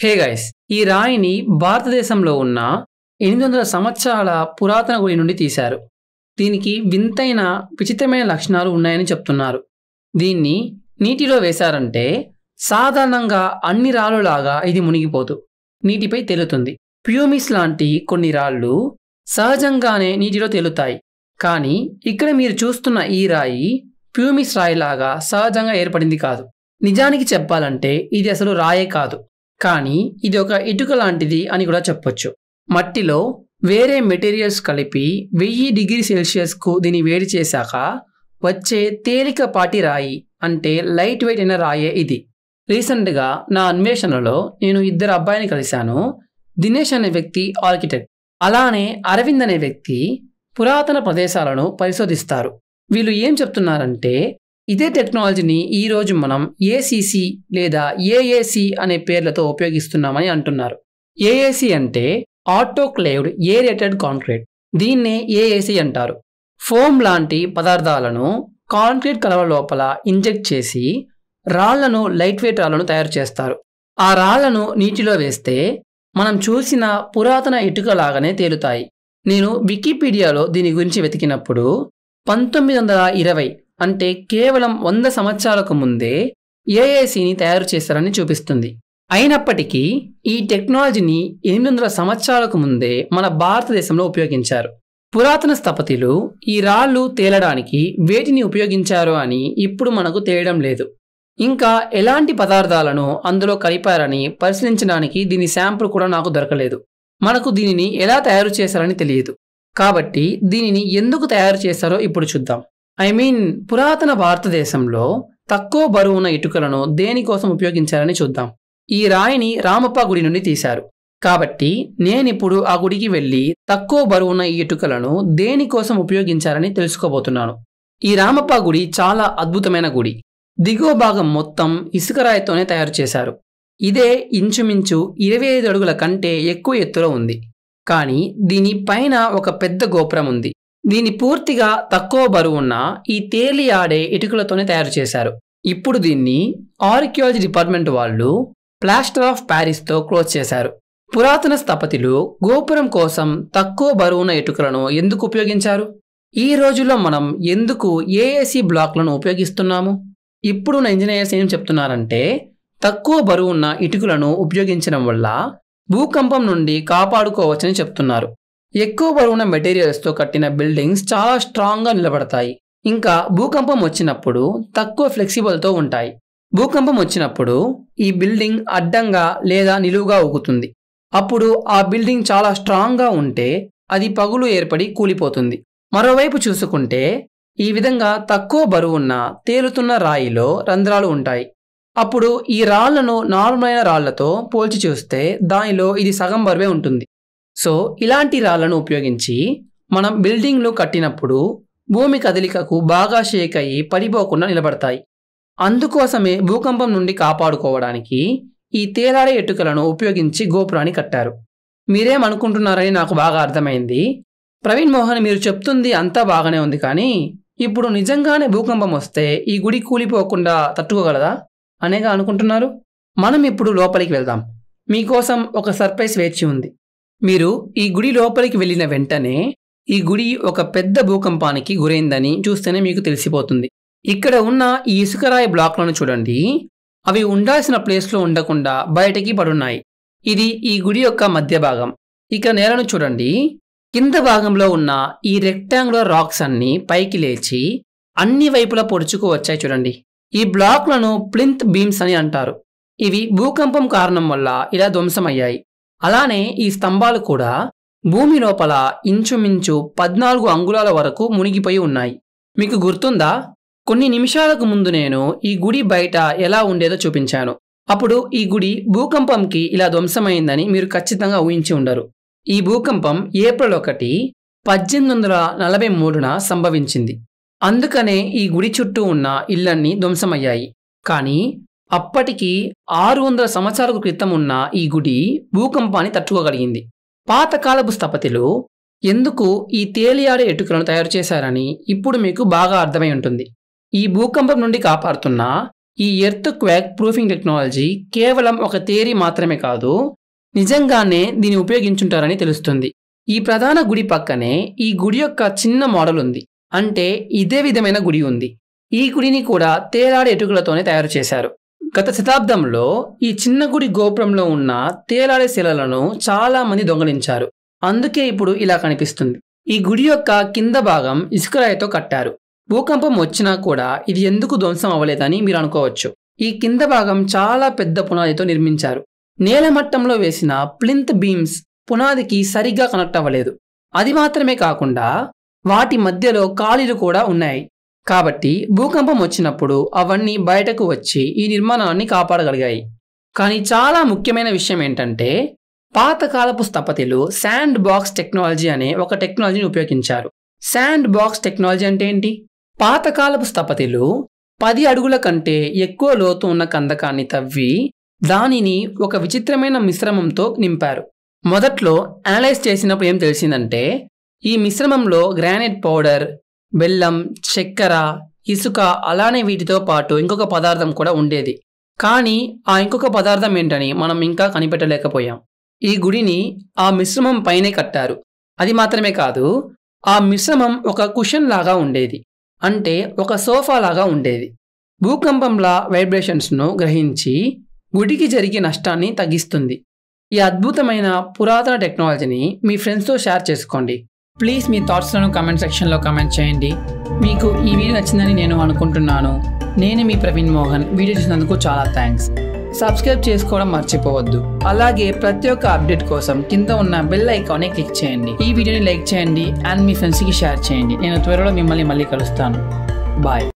hey guys ఈ రాయిని భారతదేశంలో ఉన్న ఎనిమిది వందల సంవత్సరాల పురాతన గుడి నుండి తీశారు దీనికి వింతైన విచిత్రమైన లక్షణాలు ఉన్నాయని చెప్తున్నారు దీన్ని నీటిలో వేశారంటే సాధారణంగా అన్ని రాళ్ళులాగా ఇది మునిగిపోదు నీటిపై తేలుతుంది ప్యూమిస్ లాంటి కొన్ని రాళ్ళు సహజంగానే నీటిలో తేలుతాయి కానీ ఇక్కడ మీరు చూస్తున్న ఈ రాయి ప్యూమిస్ రాయిలాగా సహజంగా ఏర్పడింది కాదు నిజానికి చెప్పాలంటే ఇది అసలు రాయే కాదు కానీ ఇది ఒక ఇటుక లాంటిది అని కూడా చెప్పొచ్చు మట్టిలో వేరే మెటీరియల్స్ కలిపి వెయ్యి డిగ్రీ సెల్సియస్కు దీన్ని వేడి చేశాక వచ్చే తేలికపాటి రాయి అంటే లైట్ వెయిట్ అయిన రాయే ఇది రీసెంట్గా నా అన్వేషణలో నేను ఇద్దరు అబ్బాయిని కలిశాను దినేష్ అనే వ్యక్తి ఆర్కిటెక్ట్ అలానే అరవింద్ అనే వ్యక్తి పురాతన ప్రదేశాలను పరిశోధిస్తారు వీళ్ళు ఏం చెప్తున్నారంటే ఇదే టెక్నాలజీని ఈరోజు మనం ఏసీసీ లేదా ఏఏసి అనే పేర్లతో ఉపయోగిస్తున్నామని అంటున్నారు ఏఏసి అంటే ఆటోక్లేవ్డ్ ఏరేటెడ్ కాంక్రీట్ దీన్నే ఏఏసి అంటారు ఫోమ్ లాంటి పదార్థాలను కాంక్రీట్ కలవ లోపల ఇంజెక్ట్ చేసి రాళ్లను లైట్ వెయిట్ రాళ్లను తయారు చేస్తారు ఆ రాళ్లను నీటిలో వేస్తే మనం చూసిన పురాతన ఇటుక లాగానే తేలుతాయి నేను వికీపీడియాలో దీని గురించి వెతికినప్పుడు పంతొమ్మిది వందల ఇరవై అంటే కేవలం వంద సంవత్సరాలకు ముందే ఏఏసిని తయారు చేశారని చూపిస్తుంది అయినప్పటికీ ఈ టెక్నాలజీని ఎనిమిది వందల సంవత్సరాలకు ముందే మన భారతదేశంలో ఉపయోగించారు పురాతన స్థపతిలు ఈ రాళ్ళు తేలడానికి వేటిని ఉపయోగించారో అని ఇప్పుడు మనకు తెలియడం లేదు ఇంకా ఎలాంటి పదార్థాలను అందులో కలిపారని పరిశీలించడానికి దీని శాంపుల్ కూడా నాకు దొరకలేదు మనకు దీనిని ఎలా తయారు చేశారని తెలియదు కాబట్టి దీనిని ఎందుకు తయారు చేశారో ఇప్పుడు చూద్దాం ఐ మీన్ పురాతన భారతదేశంలో తక్కువ బరువున్న ఇటుకలను దేనికోసం ఉపయోగించారని చూద్దాం ఈ రాయిని రామప్ప గుడి నుండి తీశారు కాబట్టి నేనిప్పుడు ఆ గుడికి వెళ్ళి తక్కువ బరువున్న ఈ ఇటుకలను దేనికోసం ఉపయోగించారని తెలుసుకోబోతున్నాను ఈ రామప్ప గుడి చాలా అద్భుతమైన గుడి దిగువ భాగం మొత్తం ఇసుక రాయితోనే తయారు చేశారు ఇదే ఇంచుమించు ఇరవై ఐదు అడుగుల కంటే ఎక్కువ ఎత్తులో ఉంది కానీ దీని పైన ఒక పెద్ద గోపురం ఉంది దీని పూర్తిగా తక్కువ బరువున్న ఈ తేలి ఆడే ఇటుకలతోనే తయారు చేశారు ఇప్పుడు దీన్ని ఆర్కియాలజీ డిపార్ట్మెంట్ వాళ్ళు ప్లాస్టర్ ఆఫ్ ప్యారిస్తో క్లోజ్ చేశారు పురాతన స్థపతిలు గోపురం కోసం తక్కువ బరువున్న ఇటుకలను ఎందుకు ఉపయోగించారు ఈ రోజుల్లో మనం ఎందుకు ఏఏసి బ్లాక్లను ఉపయోగిస్తున్నాము ఇప్పుడున్న ఇంజనీర్స్ ఏం చెప్తున్నారంటే తక్కువ బరువున్న ఇటుకలను ఉపయోగించడం వల్ల భూకంపం నుండి కాపాడుకోవచ్చని చెప్తున్నారు ఎక్కువ బరువున్న మెటీరియల్స్తో కట్టిన బిల్డింగ్స్ చాలా స్ట్రాంగ్గా నిలబడతాయి ఇంకా భూకంపం వచ్చినప్పుడు తక్కువ ఫ్లెక్సిబుల్తో ఉంటాయి భూకంపం వచ్చినప్పుడు ఈ బిల్డింగ్ అడ్డంగా లేదా నిలువుగా ఊగుతుంది అప్పుడు ఆ బిల్డింగ్ చాలా స్ట్రాంగ్గా ఉంటే అది పగులు ఏర్పడి కూలిపోతుంది మరోవైపు చూసుకుంటే ఈ విధంగా తక్కువ బరువున్న తేలుతున్న రాయిలో రంధ్రాలు ఉంటాయి అప్పుడు ఈ రాళ్లను నార్మలైన రాళ్లతో పోల్చి చూస్తే దానిలో ఇది సగం బరువే ఉంటుంది సో ఇలాంటి రాళ్లను ఉపయోగించి మనం బిల్డింగ్లు కట్టినప్పుడు భూమి కదలికకు బాగా షేక్ అయ్యి పడిపోకుండా నిలబడతాయి అందుకోసమే భూకంపం నుండి కాపాడుకోవడానికి ఈ తేలాడే ఎటుకలను ఉపయోగించి గోపురాన్ని కట్టారు మీరేమనుకుంటున్నారని నాకు బాగా అర్థమైంది ప్రవీణ్ మోహన్ మీరు చెప్తుంది అంతా బాగానే ఉంది కానీ ఇప్పుడు నిజంగానే భూకంపం వస్తే ఈ గుడి కూలిపోకుండా తట్టుకోగలదా అనేగా అనుకుంటున్నారు మనం ఇప్పుడు లోపలికి వెళ్దాం మీకోసం ఒక సర్ప్రైజ్ వేచి ఉంది మీరు ఈ గుడి లోపలికి వెళ్ళిన వెంటనే ఈ గుడి ఒక పెద్ద భూకంపానికి గురైందని చూస్తేనే మీకు తెలిసిపోతుంది ఇక్కడ ఉన్న ఈ ఇసుకరాయి బ్లాక్లను చూడండి అవి ఉండాల్సిన ప్లేస్లో ఉండకుండా బయటకి పడున్నాయి ఇది ఈ గుడి యొక్క మధ్య భాగం ఇక నేలను చూడండి కింద భాగంలో ఉన్న ఈ రెక్టాంగులర్ రాక్స్ అన్ని పైకి లేచి అన్ని వైపులా పొడుచుకు వచ్చాయి చూడండి ఈ బ్లాక్లను ప్లింత్ బీమ్స్ అని అంటారు ఇవి భూకంపం కారణం వల్ల ఇలా ధ్వంసమయ్యాయి అలానే ఈ స్తంభాలు కూడా భూమి లోపల ఇంచుమించు పద్నాలుగు అంగుళాల వరకు మునిగిపోయి ఉన్నాయి మీకు గుర్తుందా కొన్ని నిమిషాలకు ముందు నేను ఈ గుడి బయట ఎలా ఉండేదో చూపించాను అప్పుడు ఈ గుడి భూకంపంకి ఇలా ధ్వంసమైందని మీరు ఖచ్చితంగా ఊహించి ఉండరు ఈ భూకంపం ఏప్రిల్ ఒకటి పద్దెనిమిది వందల నలభై మూడున సంభవించింది అందుకనే ఈ గుడి చుట్టూ ఉన్న ఇళ్లన్నీ ధ్వంసమయ్యాయి కానీ అప్పటికి ఆరు వందల సంవత్సరాల క్రితం ఉన్న ఈ గుడి భూకంపాన్ని తట్టుకోగలిగింది పాతకాలపు స్థపతిలు ఎందుకు ఈ తేలియాడే ఎటుకలను తయారు చేశారని ఇప్పుడు మీకు బాగా అర్థమై ఉంటుంది ఈ భూకంపం నుండి కాపాడుతున్న ఈ ఎర్త్ క్వాక్ ప్రూఫింగ్ టెక్నాలజీ కేవలం ఒక థియరీ మాత్రమే కాదు నిజంగానే దీన్ని ఉపయోగించుంటారని తెలుస్తుంది ఈ ప్రధాన గుడి పక్కనే ఈ గుడి యొక్క చిన్న మోడల్ ఉంది అంటే ఇదే విధమైన గుడి ఉంది ఈ గుడిని కూడా తేలాడే ఎటుకలతోనే తయారు చేశారు గత శతాబ్దంలో ఈ చిన్న గుడి గోపురంలో ఉన్న తేలాడే శిలలను చాలా మంది దొంగలించారు అందుకే ఇప్పుడు ఇలా కనిపిస్తుంది ఈ గుడి యొక్క కింద భాగం ఇసుకరాయితో కట్టారు భూకంపం వచ్చినా కూడా ఇది ఎందుకు ధ్వంసం అవ్వలేదని మీరు అనుకోవచ్చు ఈ కింద భాగం చాలా పెద్ద పునాదితో నిర్మించారు నేల మట్టంలో వేసిన ప్లింత్ బీమ్స్ పునాదికి సరిగ్గా కనెక్ట్ అవ్వలేదు అది మాత్రమే కాకుండా వాటి మధ్యలో ఖాళీలు కూడా ఉన్నాయి కాబట్టి భూకంపం వచ్చినప్పుడు అవన్నీ బయటకు వచ్చి ఈ నిర్మాణాన్ని కాపాడగలిగాయి కానీ చాలా ముఖ్యమైన విషయం ఏంటంటే పాతకాలపు స్థపతిలు శాండ్ బాక్స్ టెక్నాలజీ అనే ఒక టెక్నాలజీని ఉపయోగించారు శాండ్ బాక్స్ టెక్నాలజీ అంటే ఏంటి పాతకాలపు స్థపతిలు పది అడుగుల కంటే ఎక్కువ లోతు ఉన్న కందకాన్ని తవ్వి దానిని ఒక విచిత్రమైన మిశ్రమంతో నింపారు మొదట్లో అనలైజ్ చేసినప్పుడు ఏం తెలిసిందంటే ఈ మిశ్రమంలో గ్రానైట్ పౌడర్ బెల్లం చక్కెర ఇసుక అలానే వీటితో పాటు ఇంకొక పదార్థం కూడా ఉండేది కానీ ఆ ఇంకొక పదార్థం ఏంటని మనం ఇంకా కనిపెట్టలేకపోయాం ఈ గుడిని ఆ మిశ్రమం పైనే కట్టారు అది మాత్రమే కాదు ఆ మిశ్రమం ఒక కుషన్ లాగా ఉండేది అంటే ఒక సోఫా లాగా ఉండేది భూకంపంలా వైబ్రేషన్స్ను గ్రహించి గుడికి జరిగే నష్టాన్ని తగ్గిస్తుంది ఈ అద్భుతమైన పురాతన టెక్నాలజీని మీ ఫ్రెండ్స్తో షేర్ చేసుకోండి ప్లీజ్ మీ థాట్స్లను కామెంట్ సెక్షన్లో కామెంట్ చేయండి మీకు ఈ వీడియో నచ్చిందని నేను అనుకుంటున్నాను నేను మీ ప్రవీణ్ మోహన్ వీడియో చూసినందుకు చాలా థ్యాంక్స్ సబ్స్క్రైబ్ చేసుకోవడం మర్చిపోవద్దు అలాగే ప్రతి ఒక్క అప్డేట్ కోసం కింద ఉన్న బెల్ ఐకాన్ని క్లిక్ చేయండి ఈ వీడియోని లైక్ చేయండి అండ్ మీ ఫ్రెండ్స్కి షేర్ చేయండి నేను త్వరలో మిమ్మల్ని మళ్ళీ కలుస్తాను బాయ్